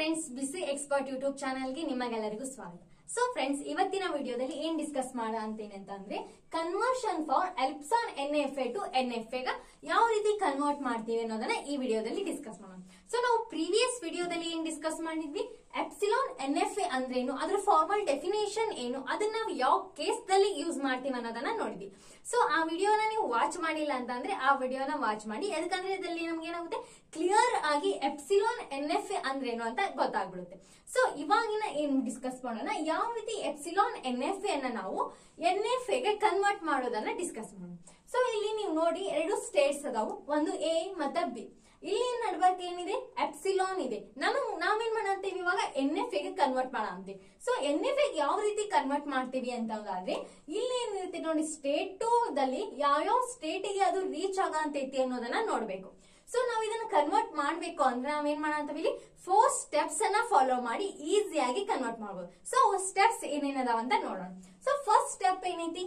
friends ಬಿಸಿ expert YouTube ಚಾನಲ್ಗೆ ನಿಮಗೆಲ್ಲರಿಗೂ ಸ್ವಾಗತ ಸೊ ಫ್ರೆಂಡ್ಸ್ ಇವತ್ತಿನ ವಿಡಿಯೋದಲ್ಲಿ ಏನ್ ಡಿಸ್ಕಸ್ ಮಾಡ ಅಂತೇನೆ ಅಂತಂದ್ರೆ conversion for epsilon N F A to N F ಎಗ ಯಾವ ರೀತಿ ಕನ್ವರ್ಟ್ ಮಾಡ್ತೀವಿ ಅನ್ನೋದನ್ನ ಈ ವಿಡಿಯೋದಲ್ಲಿ ಡಿಸ್ಕಸ್ ಮಾಡೋಣ ಸೊ ನಾವು ಪ್ರೀವಿಯಸ್ ವಿಡಿಯೋದಲ್ಲಿ ಏನ್ ಡಿಸ್ಕಸ್ ಮಾಡಿದ್ವಿ ಎಪ್ಸಿಲಾನ್ ಎನ್ ಎಫ್ ಎ ಅಂದ್ರೇನು ಅದ್ರ ಫಾರ್ಮಲ್ ಡೆಫಿನೇಷನ್ ಏನು ಅದನ್ನ ನಾವು ಯಾವ ಕೇಸ್ ದಲ್ಲಿ ಯೂಸ್ ಮಾಡ್ತೀವಿ ಅನ್ನೋದನ್ನ ನೋಡಿದ್ವಿ ಸೊ ಆ ವಿಡಿಯೋನ ನೀವು ವಾಚ್ ಮಾಡಿಲ್ಲ ಅಂತಂದ್ರೆ ಆ ವಿಡಿಯೋನ ವಾಚ್ ಮಾಡಿ ಯಾಕಂದ್ರೆ ಇದರಲ್ಲಿ ನಮ್ಗೆ ಏನಾಗುತ್ತೆ ಕ್ಲಿಯರ್ ಆಗಿ ಎಪ್ಸಿಲಾನ್ ಎನ್ ಎಫ್ ಎ ಅಂದ್ರೇನು ಅಂತ ಗೊತ್ತಾಗ್ಬಿಡುತ್ತೆ ಸೊ ಇವಾಗಿನ ಏನ್ ಡಿಸ್ಕಸ್ ಮಾಡೋಣ ಯಾವ ರೀತಿ ಎಪ್ಸಿಲಾನ್ ಎನ್ ಎಫ್ ಎ ಅನ್ನ ನಾವು ಎನ್ ಎಫ್ ಎಗೆ ಕನ್ವರ್ಟ್ ಮಾಡೋದನ್ನ ಡಿಸ್ಕಸ್ ಮಾಡೋಣ ಸೊ ಇಲ್ಲಿ ನೀವು ನೋಡಿ ಎರಡು ಸ್ಟೇಟ್ಸ್ ಅದಾವು ಒಂದು ಎ ಮತ್ತೆ ಬಿ ಇಲ್ಲಿ ನಡ್ಬರ್ಕ್ ಏನಿದೆ ಎಪ್ಸಿಲಾನ್ ಇದೆ ನಮ್ ನಾವೇನ್ ಮಾಡಂತೀವಿ ಇವಾಗ ಎನ್ ಎಫ್ ಗೆ ಕನ್ವರ್ಟ್ ಮಾಡಂತೀವಿ ಸೊ ಎನ್ ಎಫ್ ಯಾವ ರೀತಿ ಕನ್ವರ್ಟ್ ಮಾಡ್ತೀವಿ ಅಂತಂದ್ರೆ ಇಲ್ಲಿ ಏನಿರುತ್ತೆ ನೋಡಿ ಸ್ಟೇಟ್ ಟು ದಲ್ಲಿ ಯಾವ್ಯಾವ ಸ್ಟೇಟ್ ಗೆ ಅದು ರೀಚ್ ಆಗಂತೈತಿ ಅನ್ನೋದನ್ನ ನೋಡ್ಬೇಕು ಸೊ ನಾವ್ ಇದನ್ನ ಕನ್ವರ್ಟ್ ಮಾಡ್ಬೇಕು ಅಂದ್ರೆ ನಾವೇನ್ ಮಾಡಂತೀವಿ ಇಲ್ಲಿ ಫೋರ್ ಸ್ಟೆಪ್ಸ್ ಅನ್ನ ಫಾಲೋ ಮಾಡಿ ಈಸಿಯಾಗಿ ಕನ್ವರ್ಟ್ ಮಾಡ್ಬೋದು ಸೊ ಸ್ಟೆಪ್ಸ್ ಏನೇನದಾವ ಅಂತ ನೋಡೋಣ ಸೊ ಫಸ್ಟ್ ಸ್ಟೆಪ್ ಏನೈತಿ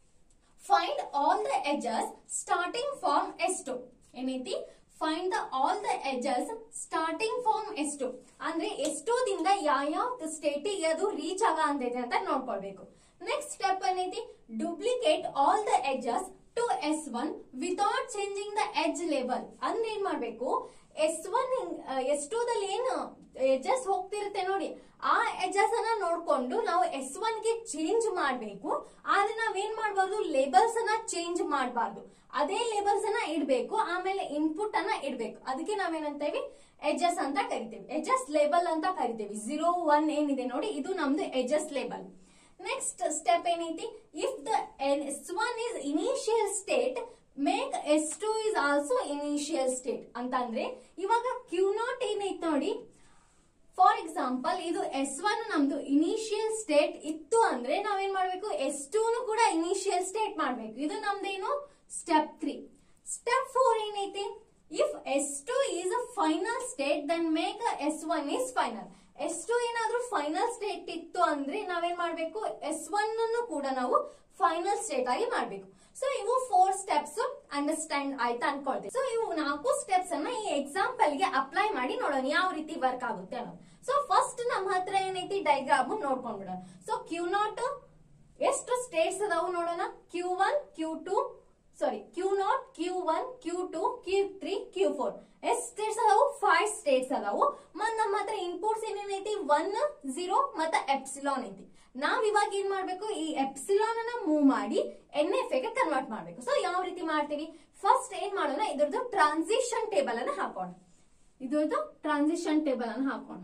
find all the edges starting from ಎಷ್ಟು ಏನೈತಿ find the all the edges starting from ಎಷ್ಟು ಅಂದ್ರೆ ಎಷ್ಟೋದಿಂದ ಯಾವ ಸ್ಟೇಟಿಗೆ ಅದು ರೀಚ್ ಆಗ ಅಂತೈತೆ ಅಂತ ನೋಡ್ಕೊಳ್ಬೇಕು ನೆಕ್ಸ್ಟ್ ಸ್ಟೆಪ್ ಏನೈತಿ duplicate all the edges to S one without changing the edge label ಅಂದ್ರೆ ಏನ್ ಮಾಡ್ಬೇಕು ಎಸ್ ಒನ್ ಎಸ್ ದಲ್ಲಿ ಏನು ಎಜಸ್ ಹೋಗ್ತಿರುತ್ತೆ ನೋಡಿ ಆ ಎಜಸ್ ಅನ್ನ ನೋಡ್ಕೊಂಡು ನಾವು ಎಸ್ ಒನ್ ಗೆ ಚೇಂಜ್ ಮಾಡ್ಬೇಕು ಆದ್ರೆ ನಾವೇನ್ ಮಾಡಬಾರ್ದು ಲೇಬಲ್ಸ್ ಅನ್ನ ಚೇಂಜ್ ಮಾಡಬಾರ್ದು ಅದೇ ಲೇಬಲ್ಸ್ ಅನ್ನ ಇಡ್ಬೇಕು ಆಮೇಲೆ ಇನ್ಪುಟ್ ಅನ್ನ ಇಡ್ಬೇಕು ಅದಕ್ಕೆ ನಾವೇನಂತೇವಿ ಎಜಸ್ ಅಂತ ಕರಿತೇವೆ ಎಜಸ್ ಲೇಬಲ್ ಅಂತ ಕರಿತೇವೆ ಜೀರೋ ಒನ್ ಏನಿದೆ ನೋಡಿ ಇದು ನಮ್ದು ಎಜಸ್ ಲೇಬಲ್ ನೆಕ್ಸ್ಟ್ ಸ್ಟೆಪ್ ಏನೈತಿ if the S one is initial state make S two is also initial state ಅಂತಂದ್ರೆ ಇವಾಗ ಕ್ಯೂ ನಾಟ್ ಏನೈತಿ ನೋಡಿ ಫಾರ್ ಎಕ್ಸಾಂಪಲ್ ಇದು ಎಸ್ ಒನ್ ನಮ್ದು ಇನಿಷಿಯಲ್ ಸ್ಟೇಟ್ ಇತ್ತು ಅಂದ್ರೆ ನಾವೇನ್ ಮಾಡ್ಬೇಕು ಎಸ್ ಟೂನು ಕೂಡ ಇನಿಷಿಯಲ್ ಸ್ಟೇಟ್ ಮಾಡ್ಬೇಕು ಇದು ನಮ್ದೇನು ಸ್ಟೆಪ್ ತ್ರೀ ಸ್ಟೆಪ್ ಫೋರ್ ಏನೈತಿ if S two is a final state then make S one is final S two ಏನಾದ್ರೂ ಫೈನಲ್ ಸ್ಟೇಟ್ ಇತ್ತು ಅಂದ್ರೆ ನಾವೇನ್ ಮಾಡ್ಬೇಕು ಎಸ್ ಒನ್ ಅನ್ನು ಕೂಡ ನಾವು ಫೈನಲ್ ಸ್ಟೇಟ್ ಆಗಿ ಮಾಡ್ಬೇಕು ಸೊ ಇವು ಫೋರ್ ಸ್ಟೆಪ್ಸ್ ಅಂಡರ್ಸ್ಟ್ಯಾಂಡ್ ಆಯ್ತಾ ಅನ್ಕೊಳ್ತೀವಿ ಸೊ ಇವು ನಾಲ್ಕು ಸ್ಟೆಪ್ಸ್ ಅನ್ನ ಈ ಎಕ್ಸಾಂಪಲ್ ಗೆ ಅಪ್ಲೈ ಮಾಡಿ ನೋಡೋಣ ಯಾವ ರೀತಿ ವರ್ಕ್ ಆಗುತ್ತೆ ಅನ್ನೋದು ಸೊ ಫಸ್ಟ್ ನಮ್ಮ ಹತ್ರ ಏನೈತಿ ಡೈಗ್ರಾಮ್ ನೋಡ್ಕೊಂಡ್ಬಿಡೋಣ ಸೊ ಕ್ಯೂ ನಾಟ್ ಎಷ್ಟು ಸ್ಟೇಟ್ಸ್ ಅದಾವು ನೋಡೋಣ Q one Q two sorry Q naught Q one Q two Q three Q four ಎಷ್ಟ್ ಸ್ಟೇಟ್ಸ್ ಅದಾವು ಫೈವ್ ಸ್ಟೇಟ್ಸ್ ಅದಾವು ಮತ್ ನಮ್ಮ ಹತ್ರ ಇನ್ಪುಟ್ಸ್ ಏನೇನೈತಿ ಒನ್ ಜೀರೋ ಮತ್ತೆ ಎಪ್ಸಿಲಾನ್ ಐತಿ ನಾವ್ ಇವಾಗ ಏನ್ ಮಾಡ್ಬೇಕು ಈ ಎಪ್ಸಿಲಾನ್ ಅನ್ನ ಮೂವ್ ಮಾಡಿ ಎನ್ ಎಫ್ ಗೆ ಕನ್ವರ್ಟ್ ಮಾಡ್ಬೇಕು ಸೊ ಯಾವ ರೀತಿ ಮಾಡ್ತೀವಿ ಫಸ್ಟ್ ಏನ್ ಮಾಡೋಣ ಇದ್ರದ್ದು ಟ್ರಾನ್ಸಿಷನ್ ಟೇಬಲ್ ಅನ್ನ ಹಾಕೋಣ ಇದ್ರದ್ದು ಟ್ರಾನ್ಸಿಷನ್ ಟೇಬಲ್ ಅನ್ನ ಹಾಕೋಣ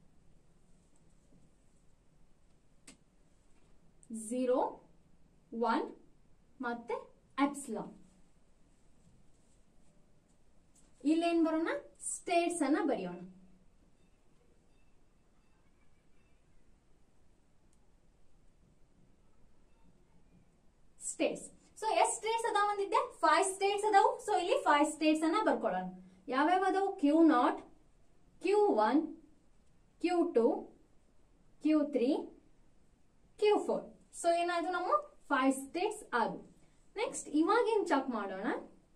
ಝೀರೋ ಒನ್ ಮತ್ತೆ ಎಪ್ಸಿಲಾನ್ ಇಲ್ಲೇನ್ ಬರೋಣ ಸ್ಟೇಟ್ಸ್ ಅನ್ನ ಬರೆಯೋಣ ಸ್ಟೇಟ್ಸ್ ಸೊ ಎಷ್ಟ್ ಸ್ಟೇಟ್ಸ್ ಅದಾವ ಅಂದಿದ್ದೆ ಫೈವ್ ಸ್ಟೇಟ್ಸ್ ಅದಾವು ಸೊ ಇಲ್ಲಿ ಫೈವ್ ಸ್ಟೇಟ್ಸ್ ಅನ್ನ ಬರ್ಕೊಳ್ಳೋಣ ಯಾವ್ಯಾವ ಅದಾವು Q naught Q one Q two Q three Q four so ಏನಾಯ್ತು ನಮ್ಮ ಫೈವ್ ಸ್ಟೇಟ್ಸ್ ಆದವು ನೆಕ್ಸ್ಟ್ ಇವಾಗ ಏನ್ ಚೆಕ್ ಮಾಡೋಣ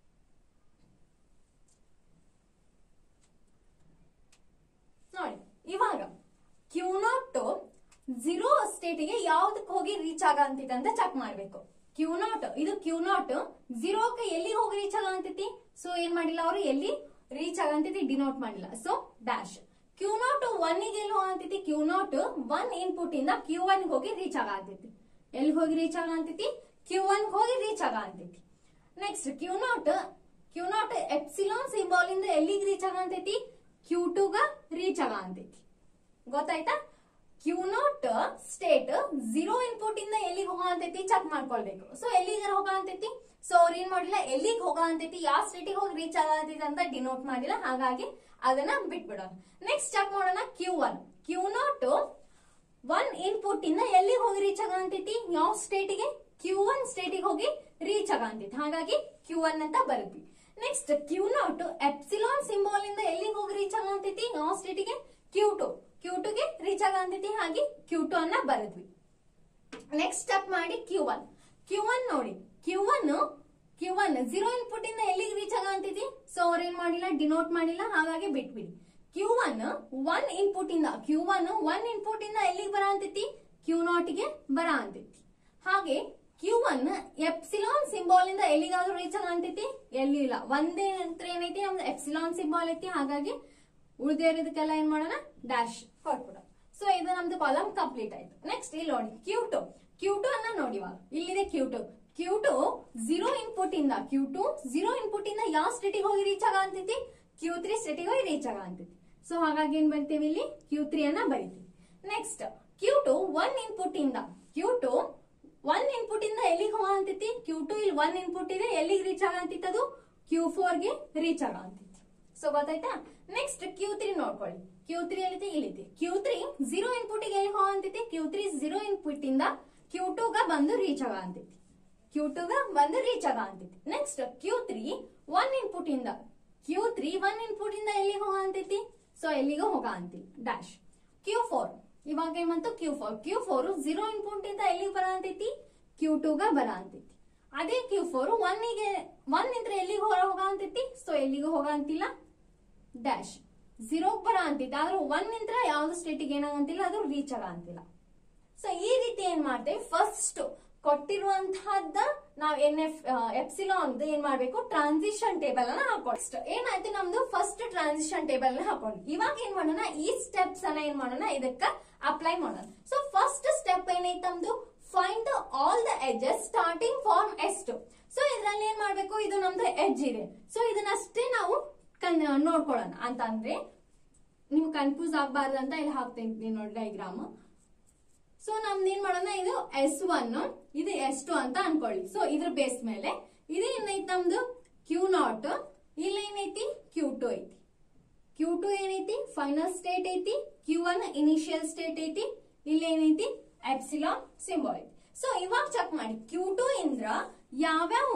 ನೋಡಿ ಇವಾಗ ಕ್ಯೂ ನಾಟ್ ಝೀರೋ ಸ್ಟೇಟಿಗೆ ಯಾವ್ದಕ್ಕೆ ಹೋಗಿ ರೀಚ್ ಆಗಂತೈತೆ ಅಂತ ಚೆಕ್ ಮಾಡ್ಬೇಕು ಕ್ಯೂ ನಾಟ್ ಇದು ಕ್ಯೂ ನಾಟ್ ಝೀರೋಕ್ಕೆ ಎಲ್ಲಿ ಹೋಗಿ ರೀಚ್ ಆಗಂತೈತಿ ಸೊ ಏನ್ ಮಾಡಿಲ್ಲ ಅವರು ಎಲ್ಲಿ ರೀಚ್ ಆಗಂತೈತಿ ಡಿನೋಟ್ ಮಾಡಿಲ್ಲ so dash Q naught one ಗೆ ಎಲ್ಲಿ ಹೋಗಂತೈತಿ ಕ್ಯೂ ನಾಟ್ ಒನ್ ಇನ್ಪುಟ್ ಇಂದ ಕ್ಯೂ ಒನ್ ಹೋಗಿ ರೀಚ್ ಆಗಂತೈತಿ ಎಲ್ಲಿ ಹೋಗಿ ರೀಚ್ ಆಗಂತೈತಿ ಕ್ಯೂ ಒನ್ ಹೋಗಿ ರೀಚ್ ಆಗಂತೈತಿ next Q naught Q naught epsilon symbol ಇಂದ ಎಲ್ಲಿಗೆ ರೀಚ್ ಆಗಂತೈತಿ ಕ್ಯೂ ಟೂಗ ರೀಚ್ ಆಗಂತೈತಿ ಗೊತ್ತಾಯ್ತಾ Q naught state zero input ಇಂದ ಎಲ್ಲಿಗೆ ಹೋಗಂತೈತಿ ಚೆಕ್ ಮಾಡ್ಕೊಳ್ಬೇಕು ಸೊ ಎಲ್ಲಿಗೆ ಹೋಗಂತೈತಿ ಸೊ ಅವ್ರ ಏನ್ ಮಾಡಿಲ್ಲ ಎಲ್ಲಿಗೆ ಹೋಗಂತೈತಿ ಯಾವ ಸ್ಟೇಟಿಗೆ ಹೋಗಿ ರೀಚ್ ಆಗಂತೈತಿ ಅಂತ ಡಿನೋಟ್ ಮಾಡಿಲ್ಲ ಹಾಗಾಗಿ ಅದನ್ನ ಬಿಟ್ಬಿಡೋಣ ನೆಕ್ಸ್ಟ್ ಚೆಕ್ ಮಾಡೋಣ Q one Q naught one input ಇಂದ ಎಲ್ಲಿಗೆ ಹೋಗಿ ರೀಚ್ ಆಗಂತೈತಿ ಯಾವ ಸ್ಟೇಟಿಗೆ ಕ್ಯೂ ಒನ್ ಸ್ಟೇಟಿಗೆ ಹೋಗಿ ರೀಚ್ ಆಗಂತೈತಿ ಹಾಗಾಗಿ ಕ್ಯೂ ಒನ್ ಅಂತ ಬರುತ್ತಿ next Q naught epsilon symbol ಇಂದ ಎಲ್ಲಿಗೆ ಹೋಗಿ ರೀಚ್ ಆಗಂತೈತಿ ಯಾವ ಸ್ಟೇಟಿಗೆ ಕ್ಯೂ ಟು ಕ್ಯೂ ಟುಗೆ ರೀಚ್ ಆಗಂತೈತಿ ಹಾಗೆ ಕ್ಯೂ ಟು ಅನ್ನ ಬರೆದ್ವಿ ನೆಕ್ಸ್ಟ್ ಸ್ಟೆಪ್ ಮಾಡಿ ಕ್ಯೂ ಒನ್ ಕ್ಯೂ ಒನ್ ನೋಡಿ Q one Q one zero input ಇಂದ ಎಲ್ಲಿಗೆ ರೀಚ್ ಆಗಂತೈತಿ ಸೊ ಅವ್ರ ಏನ್ ಮಾಡಿಲ್ಲ ಡಿನೋಟ್ ಮಾಡಿಲ್ಲ ಹಾಗಾಗಿ ಬಿಟ್ಬಿಡಿ ಕ್ಯೂ ಒನ್ ಒನ್ ಇನ್ಪುಟ್ ಇಂದ ಕ್ಯೂ ಒನ್ ಒನ್ ಇನ್ಪುಟ್ ಇಂದ ಎಲ್ಲಿಗೆ ಬರ ಅಂತೈತಿ ಕ್ಯೂ ನಾಟ್ ಗೆ ಬರ ಅಂತೈತಿ ಹಾಗೆ ಕ್ಯೂ ಒನ್ ಎಪ್ಸಿಲಾನ್ ಸಿಂಬಾಲ್ ಇಂದ ಎಲ್ಲಿಗಾದ್ರೂ ರೀಚ್ ಆಗ ಅಂತೈತಿ ಎಲ್ಲಿ ಇಲ್ಲ ಒಂದೇ ನಂತರ ಏನೈತಿ ನಮ್ದು ಎಪ್ಸಿಲಾನ್ ಸಿಂಬಾಲ್ ಐತಿ ಹಾಗಾಗಿ ಉಳಿದಿರೋದಕ್ಕೆಲ್ಲ ಏನ್ ಮಾಡೋಣ ಡ್ಯಾಶ್ ಕೊಟ್ಬಿಡೋಣ ಸೊ ಇದು ನಮ್ದು ಕಾಲಮ್ ಕಂಪ್ಲೀಟ್ ಆಯ್ತು ನೆಕ್ಸ್ಟ್ ಇಲ್ಲಿ ನೋಡಿ ಕ್ಯೂ ಟು ಕ್ಯೂ ಟು ಅನ್ನ ನೋಡಿ ಇವಾಗ ಇಲ್ಲಿದೆ Q two Q two zero input ಇಂದ ಕ್ಯೂ ಟು ಜೀರೋ ಇನ್ಪುಟ್ ಇಂದ ಯಾವ ಸ್ಟೇಟಿಗೆ ಹೋಗಿ ರೀಚ್ ಆಗ ಅಂತೈತಿ ಕ್ಯೂ ತ್ರೀ ಸ್ಟೇಟಿಗೆ ಹೋಗಿ ರೀಚ್ ಆಗ ಅಂತೈತಿ ಸೊ ಹಾಗಾಗಿ ಏನ್ ಬರಿತೀವಿ ಇಲ್ಲಿ ಕ್ಯೂ ತ್ರೀ ಅನ್ನ ಬರಿತೀವಿ next Q two one input ಇಂದ ಕ್ಯೂ ಟು ಒನ್ ಇನ್ಪುಟ್ ಇಂದ ಎಲ್ಲಿಗೆ ಹೋಗ ಅಂತೈತಿ ಕ್ಯೂ ಟು ಇಲ್ಲಿ ಒನ್ ಇನ್ಪುಟ್ ಇದೆ ಎಲ್ಲಿಗೆ ರೀಚ್ ಆಗ ಅಂತಿತ್ತು ಅದು ಕ್ಯೂ ಫೋರ್ ಗೆ ರೀಚ್ ಆಗ ಅಂತೈತಿ ಸೊ ಗೊತ್ತಾಯ್ತಾ ನೆಕ್ಸ್ಟ್ ಕ್ಯೂ ತ್ರೀ ನೋಡ್ಕೊಳ್ಳಿ ಕ್ಯೂ ತ್ರೀ ಎಲ್ಲಿದೆ ಇಲ್ಲಿದೆ ಕ್ಯೂ ತ್ರೀ ಜೀರೋ ಇನ್ಪುಟ್ ಗೆ ಎಲ್ಲಿ ಹೋಗ ಅಂತೈತಿ ಕ್ಯೂ ತ್ರೀ ಜೀರೋ ಇನ್ಪುಟ್ ಇಂದ ಕ್ಯೂ ಟು ಗ ಬಂದು ರೀಚ್ ಆಗ ಅಂತೈತಿ ಕ್ಯೂ ಟು ಗ ಬಂದು ರೀಚ್ ಆಗ ಅಂತೈತಿ next Q three one input ಇಂದ ಕ್ಯೂ ತ್ರೀ ಒನ್ ಇನ್ಪುಟ್ ಇಂದ ಎಲ್ಲಿಗೆ ಹೋಗ ಅಂತೈತಿ ಸೊ ಎಲ್ಲಿಗೂ ಹೋಗ ಅಂತಿ ಡ್ಯಾಶ್ ಕ್ಯೂ ಫೋರ್ ಇವಾಗ ಏಮಂತು Q four Q four zero input ಇಂದ ಎಲ್ಲಿಗೆ ಬರ ಅಂತೈತಿ ಕ್ಯೂ ಟು ಗ ಬರ ಅಂತೈತಿ ಅದೇ ಕ್ಯೂ ಫೋರ್ ಒನ್ ಗೆ ಒನ್ ನಿಂತ್ರ ಎಲ್ಲಿಗೆ ಹೊರ ಹೋಗ ಅಂತೈತಿ ಸೊ ಎಲ್ಲಿಗೂ ಹೋಗ ಅಂತಿಲ್ಲ ಡ್ಯಾಶ್ ಜೀರೋ ಬರ ಅಂತಿತ್ತು ಆದ್ರೆ ಒನ್ ನಿಂತ್ರ ಯಾವ್ದು ಸ್ಟೇಟಿಗೆ ಏನಾಗಂತಿಲ್ಲ ಅದು ರೀಚ್ ಆಗ ಅಂತಿಲ್ಲ ಸೊ ಈ ರೀತಿ ಏನ್ ಮಾಡ್ತೇವೆ ಫಸ್ಟ್ ಕೊಟ್ಟಿರುವಂತಹದ್ದ ನಾವ್ ಎನ್ ಎಫ್ ಎಪ್ಸಿಲಾನ್ ಏನ್ ಮಾಡ್ಬೇಕು ಟ್ರಾನ್ಸಿಷನ್ ಟೇಬಲ್ ಅನ್ನ ಹಾಕೊಂಡು ಏನಾಯ್ತು ನಮ್ದು ಫಸ್ಟ್ ಟ್ರಾನ್ಸಿಷನ್ ಟೇಬಲ್ ನ ಹಾಕೊಂಡು ಇವಾಗ ಏನ್ ಮಾಡೋಣ ಈ ಸ್ಟೆಪ್ಸ್ ಅನ್ನ ಏನ್ ಮಾಡೋಣ ಇದಕ್ಕ ಅಪ್ಲೈ ಮಾಡೋಣ ಸೊ ಫಸ್ಟ್ ಸ್ಟೆಪ್ ಏನೈತೆ ನಮ್ದು find all the edges starting from S two so ಇದ್ರಲ್ಲಿ ಏನ್ ಮಾಡ್ಬೇಕು ಇದು ನಮ್ದು ಎಡ್ಜ್ ಇದೆ ಸೊ ಇದನ್ನಷ್ಟೇ ನಾವು ಕನ್- ನೋಡ್ಕೊಳ್ಳೋಣ ಅಂತ ಅಂದ್ರೆ ನಿಮ್ಗೆ ಕನ್ಫ್ಯೂಸ್ ಆಗ್ಬಾರ್ದು ಅಂತ ಇಲ್ಲಿ ಹಾಕ್ತೀನಿ ನೋಡಿ ಡೈಗ್ರಾಮ್ ಸೊ ನಮ್ದು ಏನ್ ಮಾಡೋಣ ಇದು ಎಸ್ ಒನ್ ಇದು ಎಸ್ ಟು ಅಂತ ಅನ್ಕೊಳ್ಳಿ ಸೊ ಇದ್ರ ಬೇಸ್ ಮೇಲೆ ಇದು ಏನೈತಿ ನಮ್ದು ಕ್ಯೂ ನಾಟ್ ಇಲ್ಲಿ ಏನೈತಿ ಕ್ಯೂ ಟು ಐತಿ ಕ್ಯೂ ಟು ಏನೈತಿ ಫೈನಲ್ ಸ್ಟೇಟ್ ಐತಿ ಕ್ಯೂ ಒನ್ ಇನಿಷಿಯಲ್ ಸ್ಟೇಟ್ ಐತಿ ಇಲ್ಲಿ ಏನೈತಿ ಎಪ್ಸಿಲಾನ್ ಸಿಂಬಲ್ ಐತಿ ಸೊ ಇವಾಗ ಚೆಕ್ ಮಾಡಿ ಕ್ಯೂ ಟು ಇಂದ್ರ ಯಾವ್ಯಾವ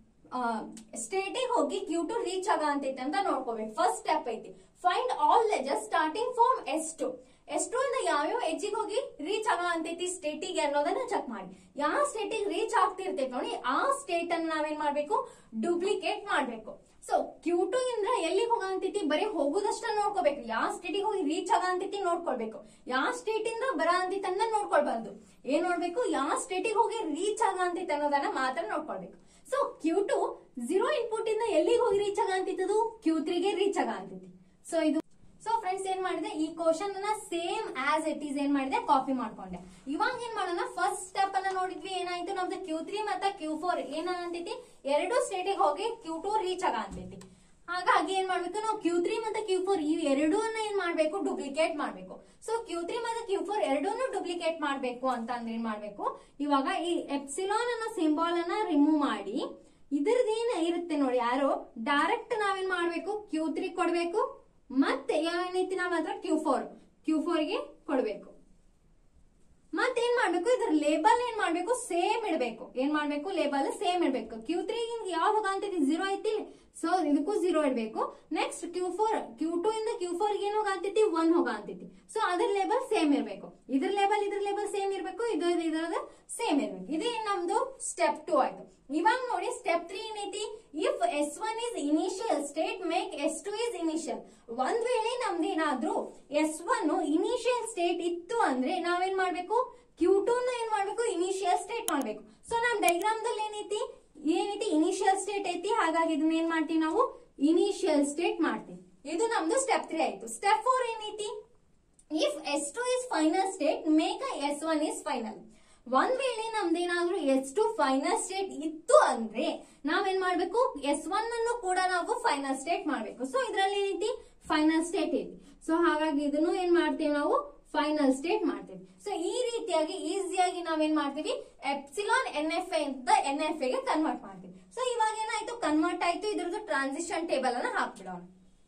ಸ್ಟೇಟಿಗೆ ಹೋಗಿ ಕ್ಯೂ ಟು ರೀಚ್ ಆಗ ಅಂತೈತಿ ಅಂತ ನೋಡ್ಕೋಬೇಕು ಫಸ್ಟ್ ಸ್ಟೆಪ್ ಐತಿ find all edges starting from S two S two ಇಂದ ಯಾವ್ಯಾವ ಎಜ್ಜಿಗೆ ಹೋಗಿ ರೀಚ್ ಆಗ ಅಂತೈತಿ ಸ್ಟೇಟಿಗೆ ಅನ್ನೋದನ್ನ ಚೆಕ್ ಮಾಡಿ ಯಾವ ಸ್ಟೇಟಿಗೆ ರೀಚ್ ಆಗ್ತಿರ್ತೈತಿ ನೋಡಿ ಆ ಸ್ಟೇಟ್ ಅನ್ನ ನಾವೇನ್ ಮಾಡ್ಬೇಕು ಡೂಪ್ಲಿಕೇಟ್ ಮಾಡ್ಬೇಕು ಸೊ ಕ್ಯೂ ಟು ಇಂದ್ರ ಎಲ್ಲಿಗೆ ಹೋಗ ಅಂತೈತಿ ಬರೀ ಹೋಗುದಷ್ಟ ನೋಡ್ಕೋಬೇಕು ಯಾವ ಸ್ಟೇಟಿಗೆ ಹೋಗಿ ರೀಚ್ ಆಗ ಅಂತೈತಿ ನೋಡ್ಕೊಳ್ಬೇಕು ಯಾವ ಸ್ಟೇಟ್ ಇಂದ ಬರ ಅಂತೈತನ್ನ ನೋಡ್ಕೊಳ್ಬಾರ್ದು ಏನ್ ನೋಡ್ಬೇಕು ಯಾವ ಸ್ಟೇಟಿಗೆ ಹೋಗಿ ರೀಚ್ ಆಗ ಅಂತೈತಿ ಅನ್ನೋದನ್ನ ಮಾತ್ರ ನೋಡ್ಕೊಳ್ಬೇಕು so Q two zero input ಇಂದ ಎಲ್ಲಿಗೆ ಹೋಗಿ ರೀಚ್ ಆಗ ಅಂತಿತ್ತದು ಕ್ಯೂ ತ್ರೀಗೆ ರೀಚ್ ಆಗ ಅಂತೈತಿ ಸೊ ಇದು ಸೊ ಫ್ರೆಂಡ್ಸ್ ಏನ್ ಮಾಡಿದೆ ಈ ಕ್ವಶನ್ ಅನ್ನ ಸೇಮ್ ಆಸ್ ಇಟ್ ಈಸ್ ಏನ್ ಮಾಡಿದೆ ಕಾಪಿ ಮಾಡ್ಕೊಂಡೆ ಇವಾಗ ಏನ್ ಮಾಡೋಣ ಫಸ್ಟ್ ಸ್ಟೆಪ್ ಅನ್ನ ನೋಡಿದ್ವಿ ಏನಾಯ್ತು ನಮ್ದು ಕ್ಯೂ ತ್ರೀ ಮತ್ತೆ ಕ್ಯೂ ಫೋರ್ ಏನಂತೈತಿ ಎರಡು ಸ್ಟೇಟಿಗೆ ಹೋಗಿ ಕ್ಯೂ ಟು ರೀಚ್ ಆಗ ಅಂತೈತಿ ಹಾಗಾಗಿ ಏನ್ ಮಾಡ್ಬೇಕು ನಾವು ಕ್ಯೂ ತ್ರೀ ಮತ್ತೆ ಕ್ಯೂ ಫೋರ್ ಈ ಎರಡೂ ಏನ್ ಮಾಡ್ಬೇಕು ಡೂಪ್ಲಿಕೇಟ್ ಮಾಡ್ಬೇಕು ಸೊ ಕ್ಯೂ ತ್ರೀ ಮತ್ತೆ ಕ್ಯೂ ಫೋರ್ ಎರಡೂನು ಡೂಪ್ಲಿಕೇಟ್ ಮಾಡ್ಬೇಕು ಅಂತ ಅಂದ್ರೆ ಏನ್ ಮಾಡ್ಬೇಕು ಇವಾಗ ಈ ಎಪ್ಸಿಲಾನ್ ಅನ್ನೋ ಸಿಂಬಾಲ್ ಅನ್ನ ರಿಮೂವ್ ಮಾಡಿ ಇದ್ರದ್ದೇನ ಇರುತ್ತೆ ನೋಡಿ ಯಾರು ಡೈರೆಕ್ಟ್ ನಾವೇನ್ ಮಾಡ್ಬೇಕು ಕ್ಯೂ ತ್ರೀ ಕೊಡ್ಬೇಕು ಮತ್ತೆ ಏನೈತಿ ನಮ್ಮ ಹತ್ರ ಕ್ಯೂ ಫೋರ್ ಕ್ಯೂ ಫೋರ್ ಗೆ ಕೊಡ್ಬೇಕು ಮತ್ತೇನ್ ಮಾಡ್ಬೇಕು ಇದ್ರ ಲೇಬಲ್ ಏನ್ ಮಾಡ್ಬೇಕು ಸೇಮ್ ಇಡ್ಬೇಕು ಏನ್ ಮಾಡ್ಬೇಕು ಲೇಬಲ್ ಸೇಮ್ ಇಡ್ಬೇಕು ಕ್ಯೂ ತ್ರೀ ಯಾವ ಹೋಗ ಅಂತೈತಿ ಜೀರೋ ಐತಿ ಸೊ ಇದಕ್ಕೂ ಜೀರೋ ಇಡ್ಬೇಕು next Q four Q two ಇಂದ ಕ್ಯೂ ಫೋರ್ ಏನ್ ಹೋಗ ಅಂತೈತಿ ಒನ್ ಹೋಗ ಅಂತೈತಿ ಸೊ ಅದ್ರ ಲೇಬಲ್ ಸೇಮ್ ಇರ್ಬೇಕು ಇದ್ರ ಲೇಬಲ್ ಇದ್ರ ಲೇಬಲ್ ಸೇಮ್ ಇರ್ಬೇಕು ಇದು ಇದ್ರದ ಸೇಮ್ ಇರ್ಬೇಕು ಇದೇ ನಮ್ದು ಸ್ಟೆಪ್ ಟೂ ಆಯ್ತು ಇವಾಗ ನೋಡಿ ಸ್ಟೆಪ್ ತ್ರೀ ಏನೈತಿ if S one is initial state make S two is initial ಒಂದ್ ವೇಳೆ ನಮ್ದೇನಾದ್ರೂ ಎಸ್ ಒನ್ ಇನಿಷಿಯಲ್ ಸ್ಟೇಟ್ ಇತ್ತು ಅಂದ್ರೆ ನಾವೇನ್ ಮಾಡ್ಬೇಕು ಕ್ಯೂ ಟೂ ನ ಏನ್ ಮಾಡ್ಬೇಕು ಇನಿಷಿಯಲ್ ಸ್ಟೇಟ್ ಮಾಡ್ಬೇಕು ಸೊ ನಮ್ ಡೈಗ್ರಾಮ್ ದಲ್ಲಿ ಏನೈತಿ ಏನೈತಿ ಇನಿಷಿಯಲ್ ಸ್ಟೇಟ್ ಐತಿ ಹಾಗಾಗಿ ಇದನ್ನ ಏನ್ ಮಾಡ್ತೀವಿ ನಾವು ಇನಿಷಿಯಲ್ ಸ್ಟೇಟ್ ಮಾಡ್ತೀವಿ ಇದು ನಮ್ದು ಸ್ಟೆಪ್ ತ್ರೀ ಆಯ್ತು ಸ್ಟೆಪ್ ಫೋರ್ ಏನೈತಿ if S two is final state make S one is final ಒಂದ್ ವೇಳೆ ನಮ್ದೇನಾದ್ರೂ ಎಸ್ ಟು ಫೈನಲ್ ಸ್ಟೇಟ್ ಇತ್ತು ಅಂದ್ರೆ ನಾವೇನ್ ಮಾಡ್ಬೇಕು ಎಸ್ ಒನ್ ಅನ್ನು ಕೂಡ ನಾವು ಫೈನಲ್ ಸ್ಟೇಟ್ ಮಾಡ್ಬೇಕು ಸೊ ಇದ್ರಲ್ಲಿ ಏನೈತಿ ಫೈನಲ್ ಸ್ಟೇಟ್ ಐತಿ ಸೊ ಹಾಗಾಗಿ ಇದನ್ನು ಏನ್ ಮಾಡ್ತೀವಿ ನಾವು ಫೈನಲ್ ಸ್ಟೇಟ್ ಮಾಡ್ತೀವಿ ಸೊ ಈ ರೀತಿಯಾಗಿ ಈಸಿಯಾಗಿ ನಾವೇನ್ ಮಾಡ್ತೀವಿ ಎಪ್ಸಿಲಾನ್ ಎನ್ ಎಫ್ ಎ ಅಂತ ಎನ್ ಎಫ್ ಗೆ ಕನ್ವರ್ಟ್ ಮಾಡ್ತೀವಿ ಸೊ ಇವಾಗ ಏನಾಯ್ತು ಕನ್ವರ್ಟ್ ಆಯ್ತು ಇದ್ರದ್ದು ಟ್ರಾನ್ಸಿಷನ್ ಟೇಬಲ್ ಅನ್ನ ಹಾಕ್ಬಿಡೋಣ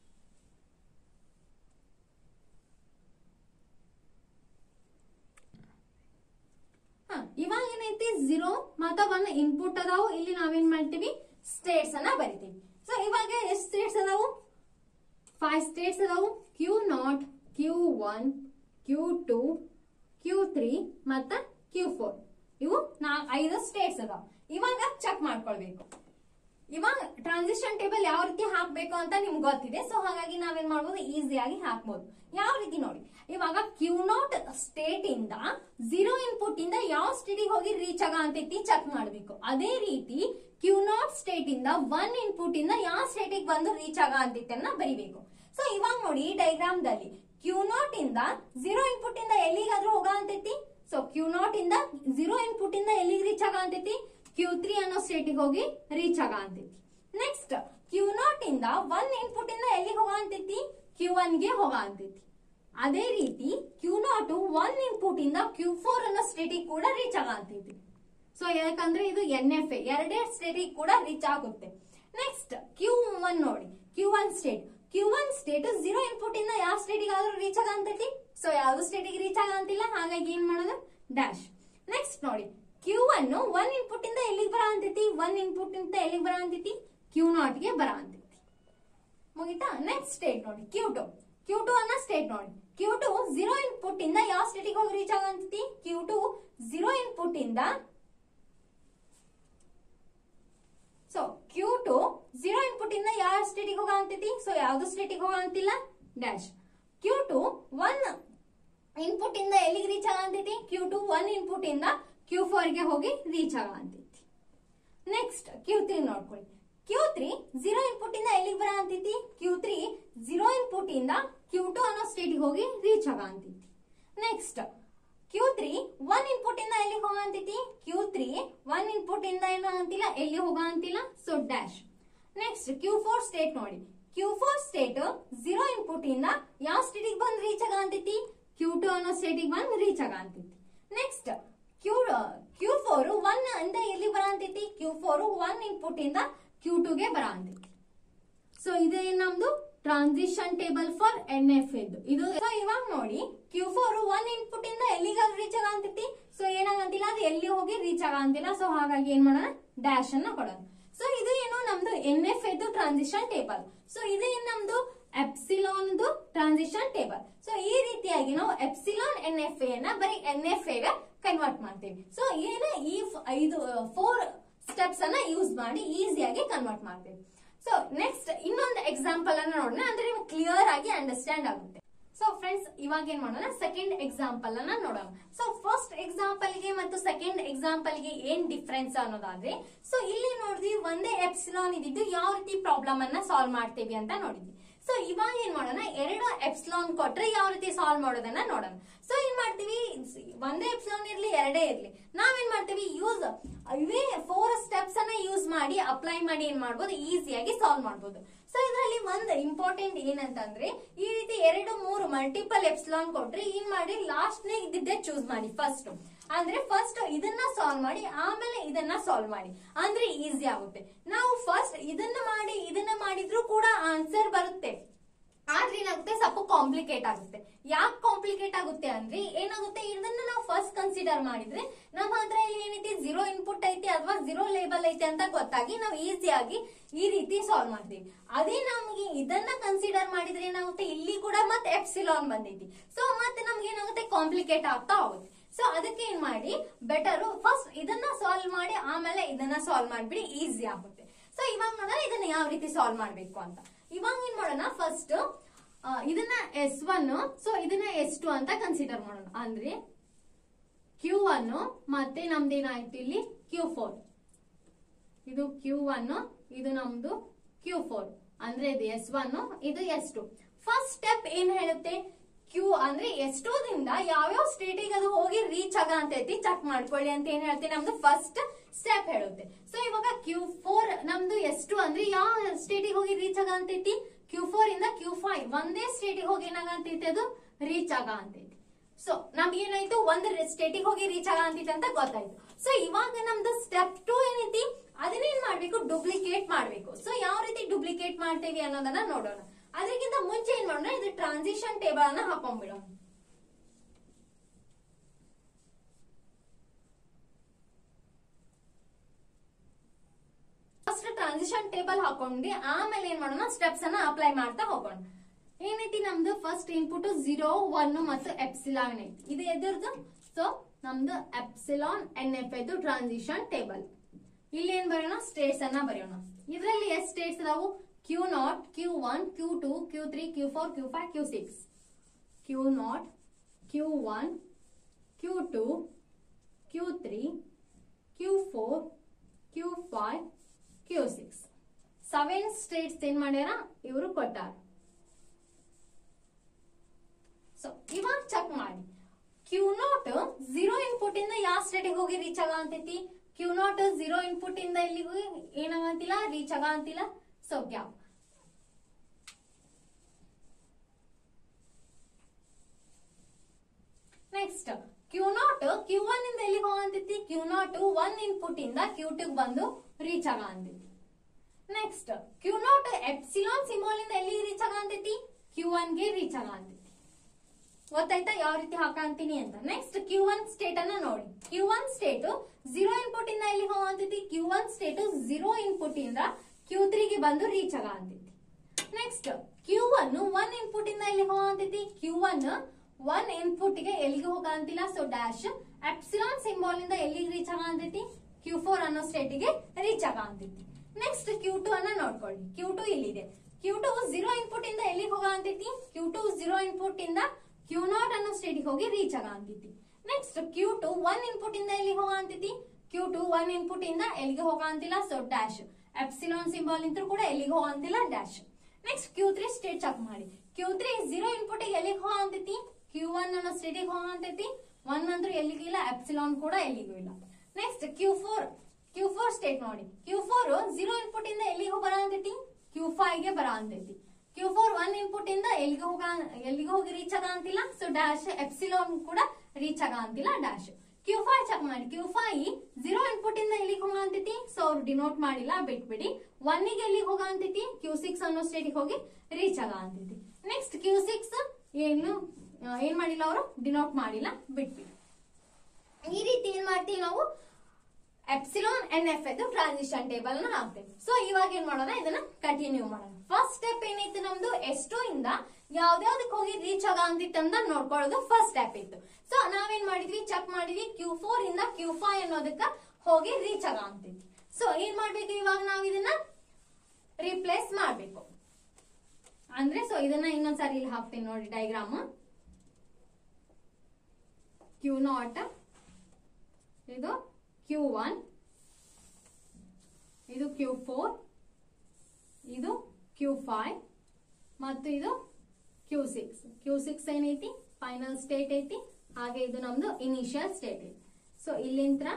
ಹ, ಇವಾಗ ಏನೈತಿ ಝೀರೋ ಮತ್ತ ಒನ್ ಇನ್ಪುಟ್ ಅದಾವು ಇಲ್ಲಿ ನಾವೇನ್ ಮಾಡ್ತೀವಿ ಸ್ಟೇಟ್ಸ್ ಅನ್ನ ಬರಿತೀವಿ ಸೊ ಇವಾಗ ಎಷ್ಟು ಸ್ಟೇಟ್ಸ್ ಅದಾವು ಫೈವ್ ಸ್ಟೇಟ್ಸ್ ಅದಾವು Q naught Q one Q two Q three ಮತ್ತ ಕ್ಯೂ ಫೋರ್ ಇವು ನಾ ಐದು ಸ್ಟೇಟ್ಸ್ ಅದಾವ ಇವಾಗ ಚೆಕ್ ಮಾಡ್ಕೊಳ್ಬೇಕು ಇವಾಗ ಟ್ರಾನ್ಸಿಷನ್ ಟೇಬಲ್ ಯಾವ ರೀತಿ ಹಾಕ್ಬೇಕು ಅಂತ ನಿಮ್ಗೆ ಗೊತ್ತಿದೆ ಸೊ ಹಾಗಾಗಿ ನಾವೇನ್ ಮಾಡ್ಬೋದು ಈಸಿಯಾಗಿ ಹಾಕ್ಬೋದು ಯಾವ ರೀತಿ ನೋಡಿ ಇವಾಗ ಕ್ಯೂ ನಾಟ್ ಸ್ಟೇಟ್ ಇಂದ ಝೀರೋ ಇನ್ಪುಟ್ ಇಂದ ಯಾವ ಸ್ಟೇಟಿಗೆ ಹೋಗಿ ರೀಚ್ ಆಗ ಅಂತೈತಿ ಚೆಕ್ ಮಾಡ್ಬೇಕು ಅದೇ ರೀತಿ ಕ್ಯೂ ನಾಟ್ ಸ್ಟೇಟ್ ಇಂದ ಒನ್ ಇನ್ಪುಟ್ ಇಂದ ಯಾವ ಸ್ಟೇಟಿಗೆ ಬಂದು ರೀಚ್ ಆಗ ಅಂತೈತನ್ನ ಬರಿಬೇಕು ಸೊ ಇವಾಗ ನೋಡಿ ಈ ಡೈಗ್ರಾಮ್ ದಲ್ಲಿ ಕ್ಯೂ ನಾಟ್ ಇಂದ ಝೀರೋ ಇನ್ಪುಟ್ ಇಂದ ಎಲ್ಲಿಗಾದ್ರೂ ಹೋಗ ಅಂತೈತಿ ಸೊ ಕ್ಯೂ ನಾಟ್ ಇಂದ ಝೀರೋ ಇನ್ಪುಟ್ ಇಂದ ಎಲ್ಲಿಗೆ ರೀಚ್ ಆಗ ಅಂತೈತಿ ಕ್ಯೂ ತ್ರೀ ಅನ್ನೋ ಸ್ಟೇಟಿಗೆ ಹೋಗಿ ರೀಚ್ ಆಗ ಅಂತೈತಿ ನೆಕ್ಸ್ಟ್ ಕ್ಯೂ ನಾಟ್ ಇಂದ ಒನ್ ಇನ್ಪುಟ್ ಇಂದ ಎಲ್ಲಿಗೆ ಹೋಗ ಅಂತೈತಿ ಕ್ಯೂ ಒನ್ ಗೆ ಹೋಗ ಅಂತೈತಿ ಅದೇ ರೀತಿ ಕ್ಯೂ ನಾಟ್ ಒನ್ ಇನ್ಪುಟ್ ಇಂದ ಕ್ಯೂ ಫೋರ್ ಅನ್ನೋ ಸ್ಟೇಟಿಗೆ ಕೂಡ ರೀಚ್ ಆಗ ಅಂತೈತಿ ಸೊ ಯಾಕಂದ್ರೆ ಇದು ಎನ್ ಎಫ್ ಎ ಎರಡೇ ಸ್ಟೇಟಿಗೆ ಕೂಡ ರೀಚ್ ಆಗುತ್ತೆ ನೆಕ್ಸ್ಟ್ ಕ್ಯೂ ಒನ್ ನೋಡಿ Q one state Q one state zero input ಇಂದ ಯಾವ ಸ್ಟೇಟಿಗೆ ಆದ್ರೂ ರೀಚ್ ಆಗ ಅಂತೈತಿ ಸೊ ಯಾವ್ದು ಸ್ಟೇಟಿಗೆ ರೀಚ್ ಆಗ ಅಂತಿಲ್ಲ ಹಾಗಾಗಿ ಏನ್ ಮಾಡೋದು ಡ್ಯಾಶ್ ನೆಕ್ಸ್ಟ್ ನೋಡಿ ಕ್ಯೂ ಅನ್ನು ಒನ್ ಇನ್ಪುಟ್ ಇಂದ ಎಲ್ಲಿಗೆ ಬರ ಅಂತೈತಿ ಒನ್ ಇನ್ಪುಟ್ ಇಂದ ಎಲ್ಲಿಗೆ ಬರ ಅಂತೈತಿ ಕ್ಯೂ ನಾಟ್ ಗೆ ಬರ ಅಂತೈತಿ ಮುಗಿತಾ ನೆಕ್ಸ್ಟ್ ಸ್ಟೇಟ್ ನೋಡಿ ಕ್ಯೂ ಟು ಕ್ಯೂ ಟು ಅನ್ನೋ ಸ್ಟೇಟ್ ನೋಡಿ ಕ್ಯೂ ಟು ಝೀರೋ ಇನ್ಪುಟ್ ಇಂದ ಯಾವ ಸ್ಟೇಟಿಗೆ ಹೋಗಿ ರೀಚ್ ಆಗಂತೈತಿ ಕ್ಯೂ ಟು ಝೀರೋ ಇನ್ಪುಟ್ ಇಂದ so Q two zero input ಇಂದ ಯಾವ ಸ್ಟೇಟಿಗೆ ಹೋಗ ಅಂತೈತಿ ಸೊ ಯಾವ್ದು ಸ್ಟೇಟಿಗೆ ಹೋಗ ಅಂತಿಲ್ಲ dash Q two one input ಇಂದ ಎಲ್ಲಿಗೆ ರೀಚ್ ಆಗ ಅಂತೈತಿ ಕ್ಯೂ ಟು ಒನ್ ಇನ್ಪುಟ್ ಇಂದ ಕ್ಯೂ ಫೋರ್ ಗೆ ಹೋಗಿ ರೀಚ್ ಆಗ ಅಂತೈತಿ ನೆಕ್ಸ್ಟ್ ಕ್ಯೂ ತ್ರೀ ನೋಡ್ಕೊಳ್ಳಿ ಕ್ಯೂ ತ್ರೀ ಝೀರೋ ಇನ್ಪುಟ್ ಇಂದ ಎಲ್ಲಿಗೆ ಬರ ಅಂತೈತಿ ಕ್ಯೂ ತ್ರೀ ಝೀರೋ ಇನ್ಪುಟ್ ಇಂದ ಕ್ಯೂ ಟು ಅನ್ನೋ ಸ್ಟೇಟಿಗೆ ಹೋಗಿ ರೀಚ್ ಆಗ ಅಂತೈತಿ next Q three one input ಇಂದ ಎಲ್ಲಿಗೆ ಹೋಗ ಅಂತೈತಿ ಕ್ಯೂ ತ್ರೀ ಒನ್ ಇನ್ಪುಟ್ ಇಂದ ಏನು ಅಂತಿಲ್ಲ ಎಲ್ಲಿ ಹೋಗ ಅಂತಿಲ್ಲ so dash next Q four state ನೋಡಿ Q four state zero input ಇಂದ ಯಾವ ಸ್ಟೇಟಿಗೆ ಬಂದು ರೀಚ್ ಆಗ ಅಂತೈತಿ ಕ್ಯೂ ಟು ಅನ್ನೋ ಸ್ಟೇಟಿಗೆ ಬಂದು ರೀಚ್ ಆಗ ಅಂತೈತಿ next Q Q four one ಇಂದ ಎಲ್ಲಿ ಬರ ಅಂತೈತಿ ಕ್ಯೂ ಫೋರ್ ಒನ್ ಇನ್ಪುಟ್ ಇಂದ ಕ್ಯೂ ಟುಗೆ ಬರ ಅಂತೈತಿ ಸೊ ಇದು ಏನ್ ನಮ್ದು transition table for N F ಇದು ಇದು ಸೊ ಇವಾಗ ನೋಡಿ ಕ್ಯೂ ಫೋರ್ ಒನ್ ಇನ್ಪುಟ್ ಇಂದ ಎಲ್ಲಿಗಾದ್ರೂ ರೀಚ್ ಆಗ ಅಂತೈತಿ ಸೊ ಏನಾಗಂತಿಲ್ಲ ಅದು ಎಲ್ಲಿ ಹೋಗಿ ರೀಚ್ ಆಗ ಅಂತಿಲ್ಲ ಸೊ ಹಾಗಾಗಿ ಏನ್ ಮಾಡೋಣ ಡ್ಯಾಶ್ ಅನ್ನ ಕೊಡೋಣ ಸೊ ಇದು ಏನು ನಮ್ದು ಎನ್ ಎಫ್ ಇದು ಟ್ರಾನ್ಸಿಷನ್ ಟೇಬಲ್ ಸೊ ಇದು ಏನ್ ನಮ್ದು ಎಪ್ಸಿಲಾನ್ ಟ್ರಾನ್ಸಿಷನ್ ಟೇಬಲ್ ಸೊ ಈ ರೀತಿಯಾಗಿ ನಾವು ಎಪ್ಸಿಲಾನ್ ಎನ್ ಎಫ್ ಎ ಬರೀ ಎನ್ ಎಫ್ ಎ ಕನ್ವರ್ಟ್ ಮಾಡ್ತೀವಿ ಸೊ ಏನ ಈ ಫ- ಐದು ಫೋರ್ ಸ್ಟೆಪ್ಸ್ ಅನ್ನ ಯೂಸ್ ಮಾಡಿ ಈಸಿಯಾಗಿ ಕನ್ವರ್ಟ್ ಮಾಡ್ತೀವಿ ಸೊ ನೆಕ್ಸ್ಟ್ ಇನ್ನೊಂದು ಎಕ್ಸಾಂಪಲ್ ಅನ್ನ ನೋಡೋಣ ಅಂದ್ರೆ ನಿಮ್ಗೆ ಕ್ಲಿಯರ್ ಆಗಿ ಅಂಡರ್ಸ್ಟ್ಯಾಂಡ್ ಆಗುತ್ತೆ ಸೊ ಫ್ರೆಂಡ್ಸ್ ಇವಾಗ ಏನ್ ಮಾಡೋಣ ಸೆಕೆಂಡ್ ಎಕ್ಸಾಂಪಲ್ ಅನ್ನ ನೋಡೋಣ ಸೊ ಫಸ್ಟ್ ಎಕ್ಸಾಂಪಲ್ ಗೆ ಮತ್ತು ಸೆಕೆಂಡ್ ಎಕ್ಸಾಂಪಲ್ ಗೆ ಏನ್ ಡಿಫ್ರೆನ್ಸ್ ಅನ್ನೋದಾದ್ರೆ ಸೊ ಇಲ್ಲಿ ನೋಡಿದ್ವಿ ಒಂದೇ ಎಪ್ಸಿಲಾನ್ ಇದ್ದಿದ್ದು ಯಾವ ರೀತಿ ಪ್ರಾಬ್ಲಮ್ ಅನ್ನ ಸಾಲ್ವ್ ಮಾಡ್ತೀವಿ ಅಂತ ನೋಡಿದ್ವಿ ಸೊ ಇವಾಗ ಏನ್ ಮಾಡೋಣ ಎರಡು ಎಪ್ಸಿಲಾನ್ ಕೊಟ್ರೆ ಯಾವ ರೀತಿ ಸಾಲ್ವ್ ಮಾಡೋದನ್ನ ನೋಡೋಣ ಸೊ ಏನ್ ಮಾಡ್ತೀವಿ ಒಂದೇ ಎಪ್ಸಿಲಾನ್ ಇರ್ಲಿ ಎರಡೇ ಇರ್ಲಿ ನಾವೇನ್ ಮಾಡ್ತೀವಿ ಯೂಸ್ ಇವೇ ಫೋರ್ ಸ್ಟೆಪ್ಸ್ ಅನ್ನ ಯೂಸ್ ಮಾಡಿ ಅಪ್ಲೈ ಮಾಡಿ ಏನ್ ಮಾಡ್ಬೋದು ಈಸಿಯಾಗಿ ಸಾಲ್ವ್ ಮಾಡ್ಬೋದು ಸೊ ಇದರಲ್ಲಿ ಒಂದು ಇಂಪಾರ್ಟೆಂಟ್ ಏನಂತಂದ್ರೆ ಈ ರೀತಿ ಎರಡು ಮೂರು ಮಲ್ಟಿಪಲ್ ಎಪ್ಸಿಲಾನ್ ಕೊಟ್ರೆ ಏನ್ ಮಾಡಿ ಲಾಸ್ಟ್ ನೇ ಇದ್ದಿದ್ದೇ ಚೂಸ್ ಮಾಡಿ ಫಸ್ಟ್ ಅಂದ್ರೆ ಫಸ್ಟ್ ಇದನ್ನ ಸಾಲ್ವ್ ಮಾಡಿ ಆಮೇಲೆ ಇದನ್ನ ಸಾಲ್ವ್ ಮಾಡಿ ಅಂದ್ರೆ ಈಸಿ ಆಗುತ್ತೆ ನಾವು ಫಸ್ಟ್ ಇದನ್ನ ಮಾಡಿ ಇದನ್ನ ಮಾಡಿದ್ರು ಕೂಡ ಆನ್ಸರ್ ಬರುತ್ತೆ ಆದ್ರೆ ಏನಾಗುತ್ತೆ ಸ್ವಲ್ಪ ಕಾಂಪ್ಲಿಕೇಟ್ ಆಗುತ್ತೆ ಯಾಕೆ ಕಾಂಪ್ಲಿಕೇಟ್ ಆಗುತ್ತೆ ಅಂದ್ರೆ ಏನಾಗುತ್ತೆ ಇದನ್ನ ನಾವು ಫಸ್ಟ್ ಕನ್ಸಿಡರ್ ಮಾಡಿದ್ರೆ ನಮ್ಮ ಹತ್ರ ಇಲ್ಲಿ ಏನೈತಿ ಜೀರೋ ಇನ್ಪುಟ್ ಐತಿ ಅಥವಾ ಜೀರೋ ಲೇಬಲ್ ಐತಿ ಅಂತ ಗೊತ್ತಾಗಿ ನಾವು ಈಸಿಯಾಗಿ ಈ ರೀತಿ ಸಾಲ್ವ್ ಮಾಡ್ತೀವಿ ಅದೇ ನಮ್ಗೆ ಇದನ್ನ ಕನ್ಸಿಡರ್ ಮಾಡಿದ್ರೆ ಏನಾಗುತ್ತೆ ಇಲ್ಲಿ ಕೂಡ ಮತ್ತೆ ಎಪ್ಸಿಲಾನ್ ಬಂದೈತಿ ಸೊ ಮತ್ತೆ ನಮ್ಗೆ ಏನಾಗುತ್ತೆ ಕಾಂಪ್ಲಿಕೇಟ್ ಆಗ್ತಾ ಹೋಗುತ್ತೆ ಸೊ ಅದಕ್ಕೆ ಏನ್ ಮಾಡಿ ಬೆಟರ್ ಫಸ್ಟ್ ಇದನ್ನ ಸಾಲ್ವ್ ಮಾಡಿ ಆಮೇಲೆ ಇದನ್ನ ಸಾಲ್ವ್ ಮಾಡ್ಬಿಡಿ ಈಸಿ ಆಗುತ್ತೆ ಸೊ ಇವಾಗ ನೋಡೋಣ ಇದನ್ನ ಯಾವ ರೀತಿ ಸಾಲ್ವ್ ಮಾಡ್ಬೇಕು ಅಂತ ಇವಾಗ ಏನ್ ಮಾಡೋಣ ಫಸ್ಟ್ ಇದನ್ನ ಎಸ್ ಒನ್ ಸೊ ಇದನ್ನ ಎಸ್ ಟು ಅಂತ ಕನ್ಸಿಡರ್ ಮಾಡೋಣ ಅಂದ್ರೆ ಕ್ಯೂ ಒನ್ ಮತ್ತೆ ನಮ್ದೇನಾಯ್ತು ಇಲ್ಲಿ ಕ್ಯೂ ಫೋರ್ ಇದು ಕ್ಯೂ ಒನ್ ಇದು ನಮ್ದು ಕ್ಯೂ ಫೋರ್ ಅಂದ್ರೆ ಇದು ಎಸ್ ಒನ್ ಇದು ಎಸ್ ಟು ಫಸ್ಟ್ ಸ್ಟೆಪ್ ಏನ್ ಹೇಳುತ್ತೆ ಕ್ಯೂ ಅಂದ್ರೆ ಎಸ್ ಟು ದಿಂದ ಯಾವ್ಯಾವ ಸ್ಟೇಟಿಗೆ ಅದು ಹೋಗಿ ರೀಚ್ ಆಗ ಅಂತೈತಿ ಚೆಕ್ ಮಾಡ್ಕೊಳ್ಳಿ ಅಂತ ಏನ್ ಹೇಳ್ತೀವಿ ನಮ್ದು ಫಸ್ಟ್ ಸ್ಟೆಪ್ ಹೇಳುತ್ತೆ ಸೊ ಇವಾಗ ಕ್ಯೂ ಫೋರ್ ನಮ್ದು ಎಸ್ ಟು ಅಂದ್ರೆ ಯಾವ ಸ್ಟೇಟಿಗೆ ಹೋಗಿ ರೀಚ್ ಆಗ ಅಂತೈತಿ ಕ್ಯೂ ಫೋರ್ ಇಂದ ಕ್ಯೂ ಫೈವ್ ಒಂದೇ ಸ್ಟೇಟಿಗೆ ಹೋಗಿ ಏನಾಗಂತೈತಿ ಅದು ರೀಚ್ ಆಗ ಅಂತೈತಿ ಸೊ ನಮ್ಗೆ ಏನಾಯ್ತು ಒಂದ್ ಸ್ಟೇಟಿಗೆ ಹೋಗಿ ರೀಚ್ ಆಗ ಅಂತೈತಿ ಅಂತ ಗೊತ್ತಾಯ್ತು ಸೊ ಇವಾಗ ನಮ್ದು ಸ್ಟೆಪ್ ಟು ಏನೈತಿ ಅದನ್ನೇನ್ ಮಾಡ್ಬೇಕು ಡೂಪ್ಲಿಕೇಟ್ ಮಾಡ್ಬೇಕು ಸೊ ಯಾವ ರೀತಿ ಡೂಪ್ಲಿಕೇಟ್ ಮಾಡ್ತೇವಿ ಅನ್ನೋದನ್ನ ನೋಡೋಣ ಅದಕ್ಕಿಂತ ಮುಂಚೆ ಏನ್ ಮಾಡೋಣ ಇದು ಟ್ರಾನ್ಸಿಷನ್ ಟೇಬಲ್ ಅನ್ನ ಹಾಕೊಂಡ್ಬಿಡೋಣ ಫಸ್ಟ್ ಟ್ರಾನ್ಸಿಷನ್ ಟೇಬಲ್ ಹಾಕೊಂಡ್ವಿ ಆಮೇಲೆ ಏನ್ ಮಾಡೋಣ ಸ್ಟೆಪ್ಸ್ ಅನ್ನ ಅಪ್ಲೈ ಮಾಡ್ತಾ ಹೋಗೋಣ ಏನೈತಿ ನಮ್ದು ಫಸ್ಟ್ ಇನ್ಪುಟ್ ಜೀರೋ ಒನ್ ಮತ್ತು ಎಪ್ಸಿಲಾನ್ ಐತಿ ಇದು ಎದುರ್ದು ಸೊ ನಮ್ದು ಎಪ್ಸಿಲಾನ್ ಎನ್ ಎಫ್ ಇದು ಟ್ರಾನ್ಸಿಷನ್ ಟೇಬಲ್ ಇಲ್ಲಿ ಏನ್ ಬರೆಯೋಣ ಸ್ಟೇಟ್ಸ್ ಅನ್ನ ಬರೆಯೋಣ ಇದರಲ್ಲಿ ಎಷ್ಟು ಸ್ಟೇಟ್ಸ್ ಅದಾವು Q naught Q one Q two Q three Q four Q five Q six Q naught Q one Q two Q three Q four Q five Q six seven states ಏನ್ ಮಾಡ್ಯಾರ ಇವರು ಕೊಟ್ಟಾರ so ಇವಾಗ check ಮಾಡಿ Q naught zero input ಇಂದ ಯಾವ ಸ್ಟೇಟಿಗೆ ಹೋಗಿ ರೀಚ್ ಆಗಂತೈತಿ ಕ್ಯೂ ನಾಟ್ ಝೀರೋ ಇನ್ಪುಟ್ ಇಂದ ಇಲ್ಲಿಗೂ ಏನಾಗಂತಿಲ್ಲ ರೀಚ್ ಆಗಂತಿಲ್ಲ so gap next Q naught Q one ಇಂದ ಎಲ್ಲಿಗೆ ಹೋಗಂತೈತಿ ಕ್ಯೂ ನಾಟ್ ಒನ್ ಇನ್ಪುಟ್ ಇಂದ ಕ್ಯೂ ಟು ಬಂದು ರೀಚ್ ಆಗಂತೈತಿ next Q naught epsilon symbol ಇಂದ ಎಲ್ಲಿಗೆ ರೀಚ್ ಆಗಂತೈತಿ ಕ್ಯೂ ಒನ್ ಗೆ ರೀಚ್ ಆಗಂತೈತಿ ಗೊತ್ತಾಯ್ತಾ ಯಾವ ರೀತಿ ಹಾಕಂತೀನಿ ಅಂತ ನೆಕ್ಸ್ಟ್ ಕ್ಯೂ ಒನ್ ಸ್ಟೇಟ್ ಅನ್ನ ನೋಡಿ Q one state zero input ಇಂದ ಎಲ್ಲಿ ಹೋಗಂತೈತಿ Q one state zero input ಇಂದ ಕ್ಯೂ ಗೆ ಬಂದು ರೀಚ್ ಆಗಂತೈತಿ next Q one one input ಇಂದ ಎಲ್ಲಿ ಹೋಗಂತೈತಿ ಕ್ಯೂ ಒನ್ ಒನ್ ಇನ್ಪುಟ್ ಗೆ ಎಲ್ಲಿಗೆ ಹೋಗಂತಿಲ್ಲ ಸೊ ಡ್ಯಾಶ್ ಎಪ್ಸಿಲಾನ್ ಸಿಂಬಾಲ್ ಇಂದ ಎಲ್ಲಿಗೆ ರೀಚ್ ಆಗಂತೈತಿ ಕ್ಯೂ ಫೋರ್ ಅನ್ನೋ ಸ್ಟೇಟ್ ಗೆ ರೀಚ್ ಆಗಂತೈತಿ ನೆಕ್ಸ್ಟ್ ಕ್ಯೂ ಟು ಅನ್ನ ನೋಡ್ಕೊಳ್ಳಿ ಕ್ಯೂ ಟು ಇಲ್ಲಿದೆ ಕ್ಯೂ ಟು ಝೀರೋ ಇನ್ಪುಟ್ ಇಂದ ಎಲ್ಲಿಗೆ ಹೋಗಂತೈತಿ ಕ್ಯೂ ಟು ಝೀರೋ ಇನ್ಪುಟ್ ಇಂದ ಕ್ಯೂ ನಾಟ್ ಅನ್ನೋ ಸ್ಟೇಟ್ ಹೋಗಿ ರೀಚ್ ಆಗಂತೈತಿ next Q two one input ಇಂದ ಎಲ್ಲಿಗೆ ಹೋಗಂತೈತಿ ಕ್ಯೂ ಟು ಒನ್ ಇನ್ಪುಟ್ ಇಂದ ಎಲ್ಲಿಗೆ ಹೋಗಂತಿಲ್ಲ ಸೊ ಡ್ಯಾಶ್ ಎಪ್ಸಿಲಾನ್ ಸಿಂಬಾಲ್ ಇಂತ್ರ ಕೂಡ ಎಲ್ಲಿಗೆ ಹೋಗಂತಿಲ್ಲ dash next Q three state check ಮಾಡಿ ಕ್ಯೂ ತ್ರೀ ಝೀರೋ ಇನ್ಪುಟ್ ಎಲ್ಲಿಗೆ ಹೋಗಂತೈತಿ ಕ್ಯೂ ಒನ್ ಅನ್ನೋ ಸ್ಟೇಟಿಗೆ ಹೋಗಂತೈತಿ ಒನ್ ಅಂದ್ರೆ ಎಲ್ಲಿಗೂ ಇಲ್ಲ ಎಪ್ಸಿಲಾನ್ ಕೂಡ ಎಲ್ಲಿಗೂ ಇಲ್ಲ next Q four Q four state ನೋಡಿ ಕ್ಯೂ ಫೋರ್ ಝೀರೋ ಇನ್ಪುಟ್ ಇಂದ ಎಲ್ಲಿಗೆ ಬರಂತೈತಿ ಕ್ಯೂ ಫೈವ್ ಗೆ ಬರಂತೈತಿ ಕ್ಯೂ ಫೋರ್ ಒನ್ ಇನ್ಪುಟ್ ಇಂದ ಎಲ್ಲಿಗೆ ಹೋಗ ಎಲ್ಲಿಗೆ ಹೋಗಿ ರೀಚ್ ಆಗಂತಿಲ್ಲ ಸೊ ಡ್ಯಾಶ್ ಎಪ್ಸಿಲಾನ್ ಕೂಡ ರೀಚ್ ಆಗಂತಿಲ್ಲ ಡ್ಯಾಶ್ ಕ್ಯೂ ಫೈವ್ ಚೆಕ್ ಮಾಡಿ ಕ್ಯೂ ಫೈವ್ ಝೀರೋ ಇನ್ಪುಟ್ ಇಂದ ಎಲ್ಲಿಗೆ ಹೋಗಂತೈತಿ ಸೊ ಅವ್ರು ಡಿನೋಟ್ ಮಾಡಿಲ್ಲ ಬಿಟ್ಬಿಡಿ ಒನ್ ಗೆ ಎಲ್ಲಿಗೆ ಹೋಗಂತೈತಿ ಕ್ಯೂ ಸಿಕ್ಸ್ ಅನ್ನೋ ಸ್ಟೇಟಿಗೆ ಹೋಗಿ ರೀಚ್ ಆಗಂತೈತಿ ನೆಕ್ಸ್ಟ್ ಕ್ಯೂ ಸಿಕ್ಸ್ ಏನು ಆ, ಏನ್ ಮಾಡಿಲ್ಲ ಅವರು ಡಿನೋಟ್ ಮಾಡಿಲ್ಲ ಬಿಟ್ಬಿಡಿ ಈ ರೀತಿ ಏನ್ ಮಾಡ್ತೀವಿ ನಾವು ಎಪ್ಸಿಲಾನ್ ಎನ್ ಎಫ್ ಇದು ಟ್ರಾನ್ಸಿಷನ್ ಟೇಬಲ್ ನ ಹಾಕ್ತೇವೆ ಸೊ ಇವಾಗ ಏನ್ ಮಾಡೋಣ ಇದನ್ನ ಕಂಟಿನ್ಯೂ ಮಾಡೋಣ ಫಸ್ಟ್ ಸ್ಟೆಪ್ ಏನೈತಿ ನಮ್ದು ಎಷ್ಟು ಇಂದ ಯಾವ್ದಾವ್ದಕ್ಕೆ ಹೋಗಿ ರೀಚ್ ಆಗಂತಿತ್ತು ಅಂತ ನೋಡ್ಕೊಳ್ಳೋದು ಫಸ್ಟ್ ಸ್ಟೆಪ್ ಇತ್ತು ಸೊ ನಾವೇನ್ ಮಾಡಿದ್ವಿ ಚೆಕ್ ಮಾಡಿದ್ವಿ ಕ್ಯೂ ಫೋರ್ ಇಂದ ಕ್ಯೂ ಫೈವ್ ಅನ್ನೋದಕ್ಕ ಹೋಗಿ ರೀಚ್ ಆಗಂತೈತಿ ಸೊ ಏನ್ ಮಾಡ್ಬೇಕು ಇವಾಗ ನಾವ್ ಇದನ್ನ ರಿಪ್ಲೇಸ್ ಮಾಡ್ಬೇಕು ಅಂದ್ರೆ ಸೊ ಇದನ್ನ ಇನ್ನೊಂದ್ಸರಿ ಇಲ್ಲಿ ಹಾಕ್ತೀನಿ ನೋಡಿ ಡೈಗ್ರಾಮ್ ಕ್ಯೂ ನಾಟ್ ಇದು ಕ್ಯೂ ಒನ್ ಇದು ಕ್ಯೂ ಫೋರ್ ಇದು ಕ್ಯೂ ಫೈವ್ ಮತ್ತು ಇದು ಕ್ಯೂ ಸಿಕ್ಸ್ ಕ್ಯೂ ಸಿಕ್ಸ್ ಏನೈತಿ ಫೈನಲ್ ಸ್ಟೇಟ್ ಐತಿ ಹಾಗೆ ಇದು ನಮ್ದು ಇನಿಷಿಯಲ್ ಸ್ಟೇಟ್ ಐತಿ ಸೊ ಇಲ್ಲಿಂತ್ರ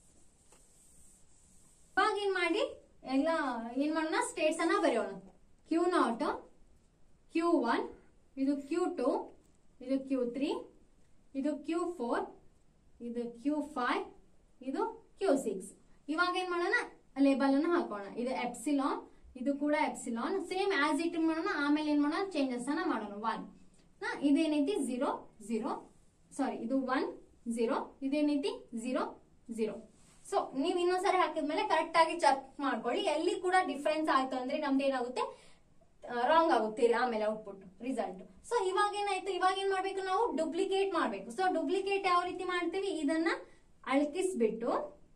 ಇವಾಗ ಏನ್ ಮಾಡಿ ಎಲ್ಲ ಏನ್ ಮಾಡೋಣ ಸ್ಟೇಟ್ಸ್ ಅನ್ನ ಬರೆಯೋಣ ಕ್ಯೂ ನಾಟ್ ಕ್ಯೂ ಒನ್ ಇದು ಕ್ಯೂ ಟು ಇದು ಕ್ಯೂ ತ್ರೀ ಇದು ಕ್ಯೂ ಫೋರ್ ಇದು ಕ್ಯೂ ಫೈವ್ ಇದು ಕ್ಯೂ ಸಿಕ್ಸ್ ಇವಾಗ ಏನ್ ಮಾಡೋಣ ಲೇಬಲ್ ಅನ್ನು ಹಾಕೋಣ ಇದು ಎಪ್ಸಿಲಾನ್ ಇದು ಕೂಡ ಎಪ್ಸಿಲಾನ್ ಸೇಮ್ ಆಸ್ ಇಟ್ ಮಾಡೋಣ ಆಮೇಲೆ ಏನ್ ಮಾಡೋಣ ಚೇಂಜಸ್ ಅನ್ನ ಮಾಡೋಣ ಒನ್ ಇದೇನೈತಿ ಝೀರೋ ಝೀರೋ ಸಾರಿ ಇದು ಒನ್ ಝೀರೋ ಇದೇನೈತಿ ಝೀರೋ ಝೀರೋ ಸೊ ನೀವ್ ಇನ್ನೊಂದ್ಸರಿ ಹಾಕಿದ್ಮೇಲೆ ಕರೆಕ್ಟ್ ಆಗಿ ಚೆಕ್ ಮಾಡ್ಕೊಳ್ಳಿ ಎಲ್ಲಿ ಕೂಡ ಡಿಫ್ರೆನ್ಸ್ ಆಯ್ತು ಅಂದ್ರೆ ನಮ್ದು ಏನಾಗುತ್ತೆ ರಾಂಗ್ ಆಗುತ್ತೆ ಆಮೇಲೆ ಔಟ್ಪುಟ್ ರಿಸಲ್ಟ್ ಸೊ ಇವಾಗ ಏನಾಯ್ತು ಇವಾಗ ಏನ್ ಮಾಡ್ಬೇಕು ನಾವು ಡುಪ್ಲಿಕೇಟ್ ಮಾಡ್ಬೇಕು ಸೊ ಡುಪ್ಲಿಕೇಟ್ ಯಾವ ರೀತಿ ಮಾಡ್ತೀವಿ ಇದನ್ನ ಅಳಕಿಸ್ಬಿಟ್ಟು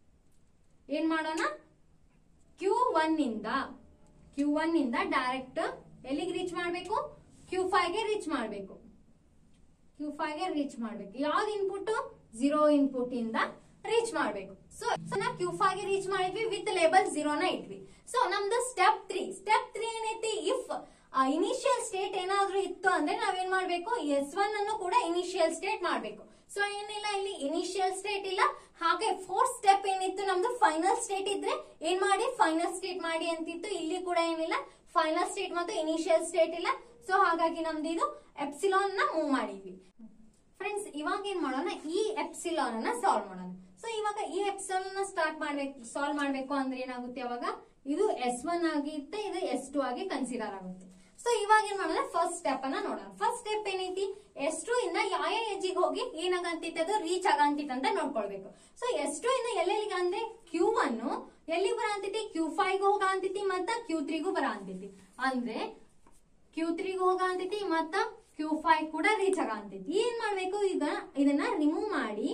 ಏನ್ ಮಾಡೋಣ ಕ್ಯೂ ಒನ್ ಇಂದ ಕ್ಯೂ ಒನ್ ಇಂದ ಡೈರೆಕ್ಟ್ ಎಲ್ಲಿಗೆ ರೀಚ್ ಮಾಡ್ಬೇಕು ಕ್ಯೂ ಫೈವ್ ಗೆ ರೀಚ್ ಮಾಡ್ಬೇಕು ಕ್ಯೂ ಫೈವ್ ಗೆ ರೀಚ್ ಮಾಡ್ಬೇಕು ಯಾವ್ದು ಇನ್ಪುಟ್ ಝೀರೋ ಇನ್ಪುಟ್ ಇಂದ ರೀಚ್ ಮಾಡ್ಬೇಕು ಸೊ ನಾವು ಕ್ಯೂ ಫೈವ್ ಗೆ ರೀಚ್ ಮಾಡಿದ್ವಿ ವಿತ್ ಲೇಬಲ್ ಝೀರೋನ ಇಟ್ವಿ ಸೊ ನಮ್ದು ಸ್ಟೆಪ್ ತ್ರೀ ಸ್ಟೆಪ್ ತ್ರೀ ಏನೈತಿ ಇಫ್ ಇನಿಷಿಯಲ್ ಸ್ಟೇಟ್ ಏನಾದ್ರೂ ಇತ್ತು ಅಂದ್ರೆ ನಾವೇನ್ ಮಾಡ್ಬೇಕು ಎಸ್ ಒನ್ ಅನ್ನು ಕೂಡ ಇನಿಷಿಯಲ್ ಸ್ಟೇಟ್ ಮಾಡ್ಬೇಕು ಸೊ ಏನಿಲ್ಲ ಇಲ್ಲಿ ಇನಿಷಿಯಲ್ ಸ್ಟೇಟ್ ಇಲ್ಲ ಹಾಗೆ ಫೋರ್ತ್ ಸ್ಟೆಪ್ ಏನಿತ್ತು ನಮ್ದು ಫೈನಲ್ ಸ್ಟೇಟ್ ಇದ್ರೆ ಏನ್ ಮಾಡಿ ಫೈನಲ್ ಸ್ಟೇಟ್ ಮಾಡಿ ಅಂತಿತ್ತು ಇಲ್ಲಿ ಕೂಡ ಏನಿಲ್ಲ ಫೈನಲ್ ಸ್ಟೇಟ್ ಮತ್ತು ಇನಿಷಿಯಲ್ ಸ್ಟೇಟ್ ಇಲ್ಲ ಸೊ ಹಾಗಾಗಿ ನಮ್ದು ಇದು ಎಪ್ಸಿಲಾನ್ ನ ಮೂವ್ ಮಾಡಿದ್ವಿ ಫ್ರೆಂಡ್ಸ್ ಇವಾಗ ಏನ್ ಮಾಡೋಣ ಈ ಎಪ್ಸಿಲಾನ್ ಅನ್ನ ಸಾಲ್ವ್ ಮಾಡೋಣ ಸೊ ಇವಾಗ ಈ ಎಪ್ಸಿಲಾನ್ ನ ಸ್ಟಾರ್ಟ್ ಮಾಡ್ಬೇಕು ಸಾಲ್ವ್ ಮಾಡ್ಬೇಕು ಅಂದ್ರೆ ಏನಾಗುತ್ತೆ ಅವಾಗ ಇದು ಎಸ್ ಒನ್ ಆಗಿರುತ್ತೆ ಇದು ಎಸ್ ಟು ಆಗಿ ಕನ್ಸಿಡರ್ ಆಗುತ್ತೆ ಸೊ ಇವಾಗ ಏನ್ ಮಾಡೋಣ ಫಸ್ಟ್ ಸ್ಟೆಪ್ ಅನ್ನ ನೋಡೋಣ ಫಸ್ಟ್ ಸ್ಟೆಪ್ ಏನೈತಿ ಎಸ್ ಟು ಇಂದ ಯಾವ ಎಜ್ಜಿಗೆ ಹೋಗಿ ಏನಾಗಂತಿತ್ತು ಅದು ರೀಚ್ ಆಗಂತಿತ್ತು ಅಂತ ನೋಡ್ಕೊಳ್ಬೇಕು ಸೊ ಎಸ್ ಟು ಇಂದ ಎಲ್ಲೆಲ್ಲಿಗೆ ಅಂದ್ರೆ ಕ್ಯೂ ಒನ್ ಎಲ್ಲಿಗೆ ಬರಂತೈತಿ ಕ್ಯೂ ಫೈವ್ ಹೋಗ ಅಂತೈತಿ ಮತ್ತ ಕ್ಯೂ ತ್ರೀಗೂ ಬರ ಅಂತೈತಿ ಅಂದ್ರೆ ಕ್ಯೂ ತ್ರೀಗೂ ಹೋಗ ಅಂತೈತಿ ಮತ್ತ ಕ್ಯೂ ಫೈವ್ ಕೂಡ ರೀಚ್ ಆಗ ಅಂತೈತಿ ಏನ್ ಮಾಡ್ಬೇಕು ಈಗ ಇದನ್ನ ರಿಮೂವ್ ಮಾಡಿ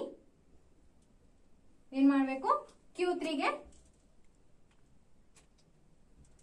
ಏನ್ ಮಾಡ್ಬೇಕು ಕ್ಯೂ ತ್ರೀಗೆ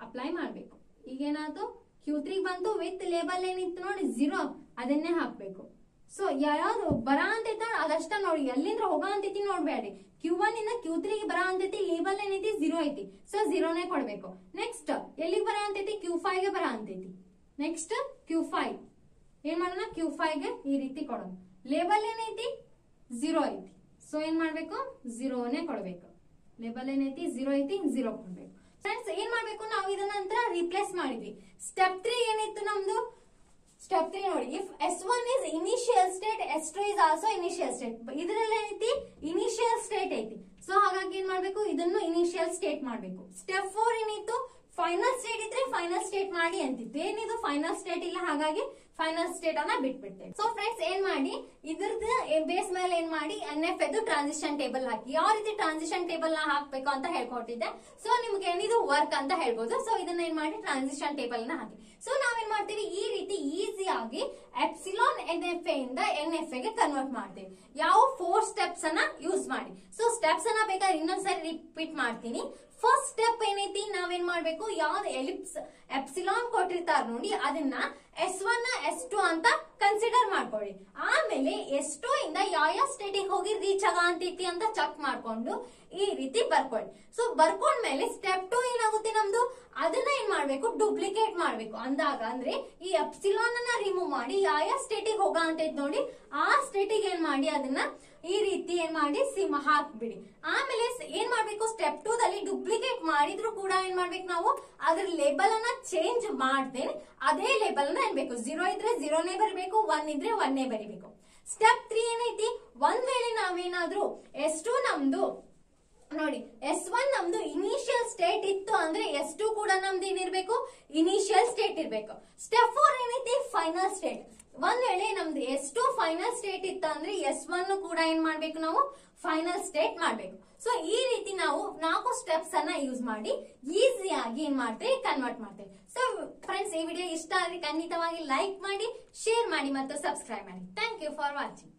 ಅಪ್ಲೈ ಮಾಡ್ಬೇಕು ಈಗೇನಾಯ್ತು ಕ್ಯೂ ತ್ರೀ ಬಂತು ವಿತ್ ಲೇಬಲ್ ಏನಿತ್ತು ನೋಡಿ ಝೀರೋ ಅದನ್ನೇ ಹಾಕ್ಬೇಕು ಸೊ ಯಾವ್ದು ಬರ ಅಂತೈತಿ ನೋಡಿ ಅದಷ್ಟ ನೋಡಿ ಎಲ್ಲಿಂದ್ರ ಹೋಗ ಅಂತೈತಿ ನೋಡ್ಬೇಡಿ ಕ್ಯೂ ಒನ್ ಇಂದ ಕ್ಯೂ ತ್ರೀ ಬರ ಅಂತೈತಿ ಲೇಬಲ್ ಏನೈತಿ ಝೀರೋ ಐತಿ ಸೊ ಝೀರೋನೇ ಕೊಡ್ಬೇಕು ನೆಕ್ಸ್ಟ್ ಎಲ್ಲಿಗೆ ಬರ ಅಂತೈತಿ ಕ್ಯೂ ಫೈವ್ ಗೆ ಬರ ಅಂತೈತಿ ನೆಕ್ಸ್ಟ್ ಕ್ಯೂ ಫೈವ್ ಏನ್ ಮಾಡೋಣ ಕ್ಯೂ ಫೈವ್ ಗೆ ಈ ರೀತಿ ಕೊಡೋಣ ಲೇಬಲ್ ಏನೈತಿ ಝೀರೋ ಐತಿ ಸೊ ಏನ್ ಮಾಡ್ಬೇಕು ಝೀರೋನೇ ಕೊಡ್ಬೇಕು ಲೇಬಲ್ ಏನೈತಿ ಝೀರೋ ಐತಿ ಝೀರೋ ಕೊಡ್ಬೇಕು ಫ್ರೆಂಡ್ಸ್ ಏನ್ ಮಾಡ್ಬೇಕು ನಾವು ಇದನ್ನ ನಂತರ ರಿಪ್ಲೇಸ್ ಮಾಡಿದ್ವಿ ಸ್ಟೆಪ್ ತ್ರೀ ಏನಿತ್ತು ನಮ್ದು ಸ್ಟೆಪ್ ತ್ರೀ ನೋಡಿ if S one is initial state S two is also initial state ಇದ್ರಲ್ಲಿ ಏನೈತಿ ಇನಿಷಿಯಲ್ ಸ್ಟೇಟ್ ಐತಿ ಸೊ ಹಾಗಾಗಿ ಏನ್ ಮಾಡ್ಬೇಕು ಇದನ್ನು ಇನಿಷಿಯಲ್ ಸ್ಟೇಟ್ ಮಾಡ್ಬೇಕು ಸ್ಟೆಪ್ ಫೋರ್ ಏನಿತ್ತು ಫೈನಲ್ ಸ್ಟೇಟ್ ಇದ್ರೆ ಫೈನಲ್ ಸ್ಟೇಟ್ ಮಾಡಿ ಅಂತಿತ್ತು ಏನಿದು ಫೈನಲ್ ಸ್ಟೇಟ್ ಇಲ್ಲ ಹಾಗಾಗಿ ಫೈನಲ್ ಸ್ಟೇಟ್ ಅನ್ನ ಬಿಟ್ಬಿಡ್ತೇವೆ ಸೊ ಫ್ರೆಂಡ್ಸ್ ಏನ್ ಮಾಡಿ ಇದ್ರದ್ದು ಬೇಸ್ ಮೇಲೆ ಏನ್ ಮಾಡಿ ಎನ್ ಎಫ್ ಎದು ಟ್ರಾನ್ಸಿಷನ್ ಟೇಬಲ್ ಹಾಕಿ ಯಾವ ರೀತಿ ಟ್ರಾನ್ಸಿಷನ್ ಟೇಬಲ್ ನ ಹಾಕ್ಬೇಕು ಅಂತ ಹೇಳ್ಕೊಟ್ಟಿದ್ದೆ ಸೊ ನಿಮ್ಗೆ ಏನಿದು ವರ್ಕ್ ಅಂತ ಹೇಳ್ಬೋದು ಸೊ ಇದನ್ನ ಏನ್ ಮಾಡಿ ಟ್ರಾನ್ಸಿಷನ್ ಟೇಬಲ್ ನ ಹಾಕಿ ಸೊ ನಾವೇನ್ ಮಾಡ್ತೀವಿ ಈ ರೀತಿ ಈಸಿಯಾಗಿ ಎಪ್ಸಿಲಾನ್ ಎನ್ ಎಫ್ ಎ ಇಂದ ಎನ್ ಎಫ್ ಗೆ ಕನ್ವರ್ಟ್ ಮಾಡ್ತೀವಿ ಯಾವ ಫೋರ್ ಸ್ಟೆಪ್ಸ್ ಅನ್ನ ಯೂಸ್ ಮಾಡಿ ಸೊ ಸ್ಟೆಪ್ಸ್ ಅನ್ನ ಬೇಕಾದ್ರೆ ಇನ್ನೊಂದ್ಸರಿ ರಿಪೀಟ್ ಮಾಡ್ತೀನಿ ಫಸ್ಟ್ ಸ್ಟೆಪ್ ಏನೈತಿ ನಾವೇನ್ ಮಾಡ್ಬೇಕು ಯಾವ್ದು ಎಲಿಪ್ಸ್ ಎಪ್ಸಿಲಾನ್ ಕೊಟ್ಟಿರ್ತಾರ ನೋಡಿ ಅದನ್ನ ಎಸ್ ಒನ್ ಎಸ್ ಟು ಅಂತ ಕನ್ಸಿಡರ್ ಮಾಡ್ಕೊಳ್ಳಿ ಆಮೇಲೆ ಎಸ್ ಟು ಇಂದ ಯಾವ ಯಾವ ಸ್ಟೇಟಿಗೆ ಹೋಗಿ ರೀಚ್ ಆಗ ಅಂತೈತಿ ಅಂತ ಚೆಕ್ ಮಾಡ್ಕೊಂಡು ಈ ರೀತಿ ಬರ್ಕೊಳ್ಳಿ ಸೊ ಬರ್ಕೊಂಡ್ಮೇಲೆ ಸ್ಟೆಪ್ ಟು ಏನಾಗುತ್ತೆ ನಮ್ದು ಅದನ್ನ ಏನ್ ಮಾಡ್ಬೇಕು ಡೂಪ್ಲಿಕೇಟ್ ಮಾಡ್ಬೇಕು ಅಂದಾಗ ಅಂದ್ರೆ ಈ ಎಪ್ಸಿಲಾನ್ ಅನ್ನ ರಿಮೂವ್ ಮಾಡಿ ಯಾವ ಯಾವ ಸ್ಟೇಟಿಗೆ ಹೋಗ ಅಂತೈತಿ ನೋಡಿ ಆ ಸ್ಟೇಟಿಗೆ ಏನ್ ಮಾಡಿ ಅದನ್ನ ಈ ರೀತಿ ಏನ್ ಮಾಡಿ ಸಿಮ್ ಹಾಕ್ಬಿಡಿ ಆಮೇಲೆ ಸ್- ಏನ್ ಮಾಡ್ಬೇಕು ಸ್ಟೆಪ್ ಟೂ ದಲ್ಲಿ ಡೂಪ್ಲಿಕೇಟ್ ಮಾಡಿದ್ರು ಕೂಡ ಏನ್ ಮಾಡ್ಬೇಕು ನಾವು ಅದ್ರ ಲೇಬಲ್ ಅನ್ನ ಚೇಂಜ್ ಮಾಡ್ದೇನೆ ಅದೇ ಲೇಬಲ್ ಅನ್ನ ಏನ್ಬೇಕು ಝೀರೋ ಇದ್ರೆ ಝೀರೋನೇ ಬರಬೇಕು ಒನ್ ಇದ್ರೆ ಒನ್ನೇ ಬರಿಬೇಕು ಸ್ಟೆಪ್ ತ್ರೀ ಏನೈತಿ ಒಂದ್ ವೇಳೆ ನಾವೇನಾದ್ರೂ ಎಷ್ಟು ನಮ್ದು ನೋಡಿ ಎಸ್ ಒನ್ ನಮ್ದು ಇನಿಷಿಯಲ್ ಸ್ಟೇಟ್ ಇತ್ತು ಅಂದ್ರೆ ಎಸ್ ಟು ಕೂಡ ನಮ್ದು ಏನಿರ್ಬೇಕು ಇನಿಷಿಯಲ್ ಸ್ಟೇಟ್ ಇರ್ಬೇಕು ಸ್ಟೆಪ್ ಫೋರ್ ಏನೈತಿ ಫೈನಲ್ ಸ್ಟೇಟ್ ಒಂದ್ ವೇಳೆ ನಮ್ದು ಎಸ್ ಟು ಫೈನಲ್ ಸ್ಟೇಟ್ ಇತ್ತು ಅಂದ್ರೆ ಎಸ್ ಒನ್ ಕೂಡ ಏನ್ ಮಾಡ್ಬೇಕು ನಾವು ಫೈನಲ್ ಸ್ಟೇಟ್ ಮಾಡ್ಬೇಕು ಸೊ ಈ ರೀತಿ ನಾವು ನಾಲ್ಕು ಸ್ಟೆಪ್ಸ್ ಅನ್ನ ಯೂಸ್ ಮಾಡಿ ಈಸಿಯಾಗಿ ಏನ್ ಮಾಡ್ತೇವೆ ಕನ್ವರ್ಟ್ ಮಾಡ್ತೇವೆ ಸೊ ಫ್ರೆಂಡ್ಸ್ ಈ ವಿಡಿಯೋ ಇಷ್ಟ ಆದ್ರೆ ಖಂಡಿತವಾಗಿ ಲೈಕ್ ಮಾಡಿ ಶೇರ್ ಮಾಡಿ ಮತ್ತು ಸಬ್ಸ್ಕ್ರೈಬ್ ಮಾಡಿ ಥ್ಯಾಂಕ್ ಯು ಫಾರ್ ವಾಚಿಂಗ್